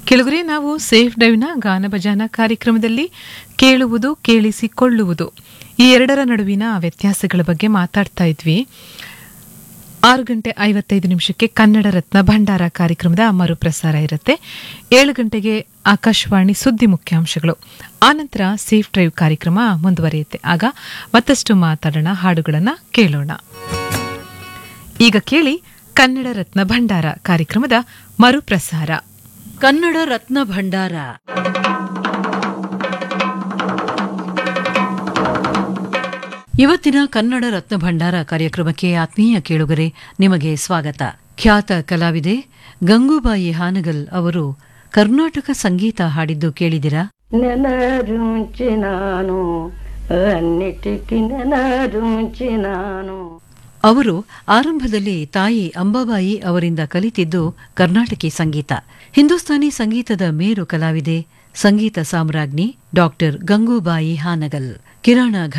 ಕೆಳಗರೆ ನಾವು ಸೇಫ್ ಡೈವ್ನ ಗಾನ ಭಜಾನ ಕಾರ್ಯಕ್ರಮದಲ್ಲಿ ಕೇಳುವುದು ಕೇಳಿಸಿಕೊಳ್ಳುವುದು ಈ ಎರಡರ ನಡುವಿನ ವ್ಯತ್ಯಾಸಗಳ ಬಗ್ಗೆ ಮಾತಾಡ್ತಾ ಇದ್ವಿ ಆರು ಗಂಟೆ ಐವತ್ತೈದು ನಿಮಿಷಕ್ಕೆ ಕನ್ನಡ ರತ್ನ ಭಂಡಾರ ಕಾರ್ಯಕ್ರಮದ ಮರುಪ್ರಸಾರ ಇರುತ್ತೆ ಏಳು ಗಂಟೆಗೆ ಆಕಾಶವಾಣಿ ಸುದ್ದಿ ಮುಖ್ಯಾಂಶಗಳು ಆನಂತರ ಸೇಫ್ ಡ್ರೈವ್ ಕಾರ್ಯಕ್ರಮ ಮುಂದುವರಿಯುತ್ತೆ ಆಗ ಮತ್ತಷ್ಟು ಮಾತಾಡೋಣ ಹಾಡುಗಳನ್ನು ಕೇಳೋಣ ಈಗ ಕೇಳಿ ಕನ್ನಡ ರತ್ನ ಭಂಡಾರ ಕಾರ್ಯಕ್ರಮದ ಮರುಪ್ರಸಾರ ಕನ್ನಡ ರತ್ನ ಭಂಡಾರ ಇವತ್ತಿನ ಕನ್ನಡ ರತ್ನ ಭಂಡಾರ ಕಾರ್ಯಕ್ರಮಕ್ಕೆ ಆತ್ಮೀಯ ಕೇಳುಗರೆ ನಿಮಗೆ ಸ್ವಾಗತ ಖ್ಯಾತ ಕಲಾವಿದೆ ಗಂಗೂಬಾಯಿ ಹಾನಗಲ್ ಅವರು ಕರ್ನಾಟಕ ಸಂಗೀತ ಹಾಡಿದ್ದು ಕೇಳಿದಿರಾ నెలరుంచినాను అన్నిటికీ నెలరుంచినాను ಅವರು ಆರಂಭದಲ್ಲಿ ತಾಯಿ ಅಂಬಾಬಾಯಿ ಅವರಿಂದ ಕಲಿತಿದ್ದು ಕರ್ನಾಟಕಿ ಸಂಗೀತ ಹಿಂದೂಸ್ತಾನಿ ಸಂಗೀತದ ಮೇರು ಕಲಾವಿದೆ ಸಂಗೀತ ಸಾಮ್ರಾಜ್ಞಿ ಡಾಕ್ಟರ್ ಗಂಗೂಬಾಯಿ ಹಾನಗಲ್ ಕಿರಾಣ